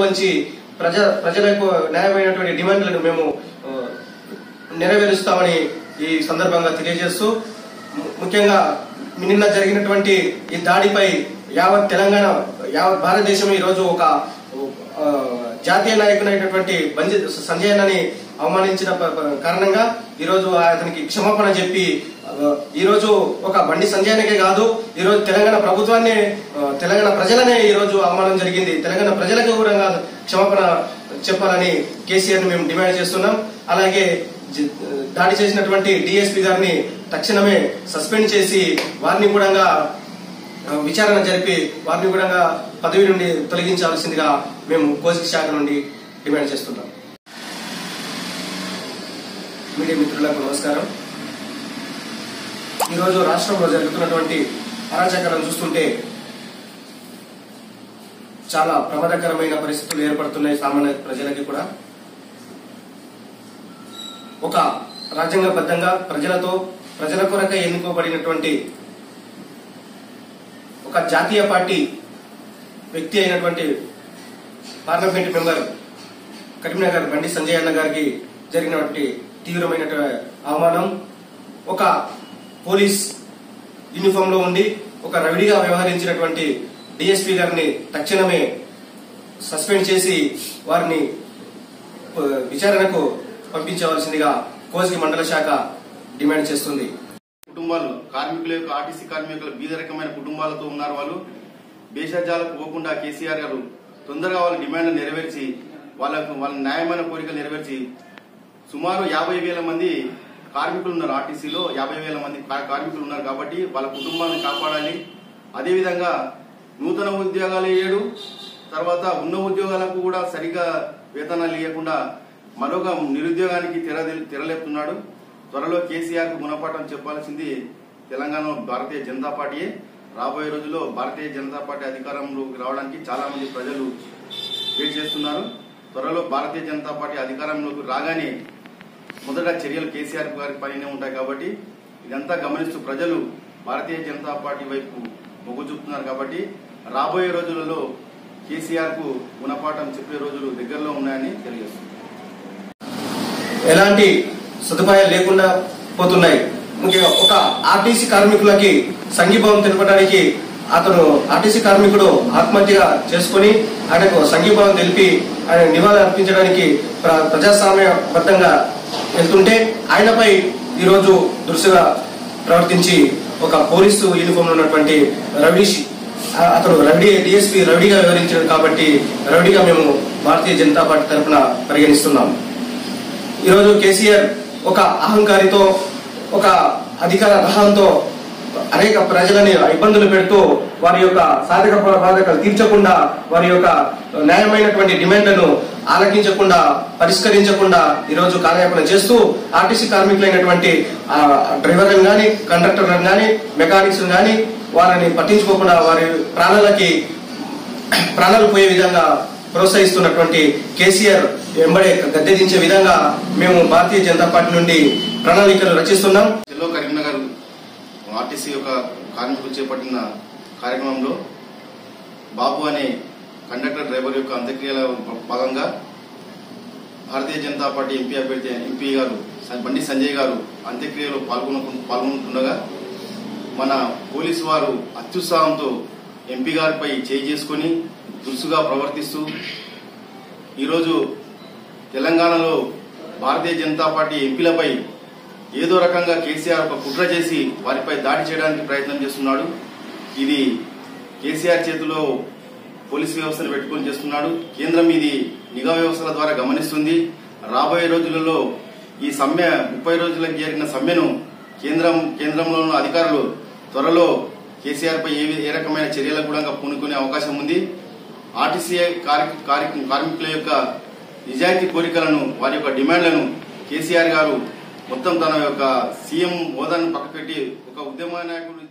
నుంచి ప్రజ ప్రజలకు న్యాయమైనటువంటి డిమాండ్లను మేము ఆ, నెరవేరుస్తామని ఈ సందర్భంగా తెలియజేస్తూ ము- ముఖ్యంగా నిన్న జరిగినటువంటి ఈ దాడిపై యావత్ తెలంగాణ యావత్ భారతదేశం ఈ రోజు ఒక ఆ, జాతీయ నాయకుడైనటువంటి బంజి సంజయ్ అన్నని అవమానించిన ప- ప- కారణంగా ఈ రోజు అతనికి క్షమాపణ చెప్పి ఆ, ఈ రోజు ఒక బండి సంజయనకే కాదు ఈ రోజు తెలంగాణ ప్రభుత్వాన్ని ఆ, తెలంగాణ ప్రజలనే ఈ రోజు అవమానం జరిగింది తెలంగాణ ప్రజలకు కూడా క్షమాపణ చెప్పాలని కేసీఆర్ ని మేము డిమాండ్ చేస్తున్నాం అలాగే జ- దాడి చేసినటువంటి డిఎస్పీ గారిని తక్షణమే సస్పెండ్ చేసి వారిని కూడా ఆ, విచారణ జరిపి వారిని కూడా పదవి నుండి తొలగించాల్సిందిగా మేము కోసిక శాఖ నుండి డిమాండ్ చేస్తున్నాం మీడియా మిత్రులకు నమస్కారం ఈరోజు రాష్ట్రంలో జరుగుతున్నటువంటి అరాచకాలను చూస్తుంటే చాలా ప్రమాదకరమైన పరిస్థితులు ఏర్పడుతున్నాయి సామాన్య ప్రజలకి కూడా ఒక రాజ్యాంగబద్ధంగా ప్రజలతో ప్రజల కొరకై ఎన్నుకోబడినటువంటి ఒక జాతీయ పార్టీ వ్యక్తి అయినటువంటి పార్లమెంట్ మెంబర్ కరీంనగర్ బండి సంజయ్ అన్న గారికి జరిగినటువంటి తీవ్రమైన అవమానం ఒక పోలీస్ యూనిఫామ్ లో ఉండి ఒక రవిడిగా వ్యవహరించినటువంటి డిఎస్పీ గారిని తక్షణమే సస్పెండ్ చేసి వారిని ఆ, విచారణకు పంపించవలసిందిగా కోసికి మండల శాఖ డిమాండ్ చేస్తుంది కుటుంబాలు కార్మికుల యొక్క ఆర్టీసీ కార్మికుల బీదరకమైన కుటుంబాలతో ఉన్నారు వాళ్ళు భేషజాలకు పోకుండా కేసీఆర్ గారు తొందరగా వాళ్ళ డిమాండ్ నెరవేర్చి వాళ్ళకు వాళ్ళ న్యాయమైన కోరికలు నెరవేర్చి సుమారు యాభై వేల మంది కార్మికులు ఉన్నారు ఆర్టీసీలో యాభై వేల మంది కా- కార్మికులు ఉన్నారు కాబట్టి వాళ్ళ కుటుంబాలను కాపాడాలి అదేవిధంగా నూతన ఉద్యోగాలు ఇయ్యడు తర్వాత ఉన్న ఉద్యోగాలకు కూడా సరిగా వేతనాలు ఇవ్వకుండా మరొక నిరుద్యోగానికి తెర తెరలేపుతున్నాడు త్వరలో కేసీఆర్ కు గుణపాఠం చెప్పాల్సింది తెలంగాణ భారతీయ జనతా పార్టీయే రాబోయే రోజుల్లో భారతీయ జనతా పార్టీ అధికారంలోకి రావడానికి చాలా మంది ప్రజలు వెయిట్ చేస్తున్నారు త్వరలో భారతీయ జనతా పార్టీ అధికారంలోకి రాగానే మొదట చర్యలు కేసీఆర్ గారి పైనే ఉంటాయి కాబట్టి ఇదంతా గమనిస్తూ ప్రజలు భారతీయ జనతా పార్టీ వైపు మొగ్గు చూపుతున్నారు కాబట్టి రాబోయే రోజులలో కేసీఆర్ కు గుణపాఠం చెప్పే రోజులు దగ్గరలో ఉన్నాయని తెలియజేస్తుంది ఎలాంటి సదుపాయాలు లేకుండా పోతున్నాయి ముఖ్యంగా ఒక ఆర్టీసీ కార్మికులకి సంఘీభావం తెలపడానికి అతను ఆర్టీసీ కార్మికుడు ఆత్మహత్య చేసుకుని ఆయనకు సంఘీభావం తెలిపి ఆయన నివాళులు అర్పించడానికి ప్ర- ప్రజాస్వామ్యబద్ధంగా వెళ్తుంటే ఆయనపై ఈరోజు దురుసుగా ప్రవర్తించి ఒక పోలీసు యూనిఫామ్ లో ఉన్నటువంటి రవీష్ ఆ- అతను రవిడి డిఎస్పీ రవిడిగా వివరించాడు కాబట్టి రవిడిగా మేము భారతీయ జనతా పార్టీ తరఫున పరిగణిస్తున్నాం ఈరోజు కేసీఆర్ ఒక అహంకారితో ఒక అధికార దహంతో అనేక ప్రజలని ఇబ్బందులు పెడుతూ వారి యొక్క సాధక బాధకాలు తీర్చకుండా వారి యొక్క న్యాయమైనటువంటి డిమాండ్లను ఆలకించకుండా పరిష్కరించకుండా ఈరోజు కాలయాపన చేస్తూ ఆర్టీసీ కార్మికులైనటువంటి ఆ, డ్రైవర్లను కానీ కండక్టర్లను కానీ మెకానిక్స్ కానీ వారిని పట్టించుకోకుండా వారి ప్రాణాలకి ప్రాణాలు పోయే విధంగా ప్రోత్సహిస్తున్నటువంటి కేసీఆర్ వెంబడే గద్దె దించే విధంగా మేము భారతీయ జనతా పార్టీ నుండి ప్రణాళికలు రచిస్తున్నాం ఎల్లో కరీంనగర్ ఆర్టీసీ యొక్క కార్మికులు చేపట్టిన కార్యక్రమంలో బాబు అనే కండక్టర్ డ్రైవర్ యొక్క అంత్యక్రియల భాగంగా భారతీయ జనతా పార్టీ ఎంపీ అభ్యర్థి ఎంపీ గారు స- బండి సంజయ్ గారు అంత్యక్రియలో పాల్గొన పాల్గొంటుండగా మన పోలీసు వారు అత్యుత్సాహంతో ఎంపీ గారిపై చేయి చేసుకుని దురుసుగా ప్రవర్తిస్తూ ఈరోజు తెలంగాణలో భారతీయ జనతా పార్టీ ఎంపీలపై ఏదో రకంగా కేసీఆర్ ఒక కుట్ర చేసి వారిపై దాడి చేయడానికి ప్రయత్నం చేస్తున్నాడు ఇది కేసీఆర్ చేతిలో పోలీస్ వ్యవస్థను పెట్టుకొని చేస్తున్నాడు కేంద్రం ఇది నిఘా వ్యవస్థల ద్వారా గమనిస్తుంది రాబోయే రోజులలో ఈ సమ్మె ముప్పై రోజులకు జరిగిన సమ్మెను కేంద్రం కేంద్రంలో ఉన్న అధికారులు త్వరలో కేసీఆర్ పై ఏ ఏ రకమైన చర్యలకు కూడా పూనుకునే అవకాశం ఉంది ఆర్టీసీ కార్మి- కార్మి- కార్మికుల యొక్క నిజాయితీ కోరికలను వారి యొక్క డిమాండ్లను కేసీఆర్ గారు మొత్తం తన యొక్క సీఎం హోదాను పక్కపెట్టి ఒక ఉద్యమ నాయకుడు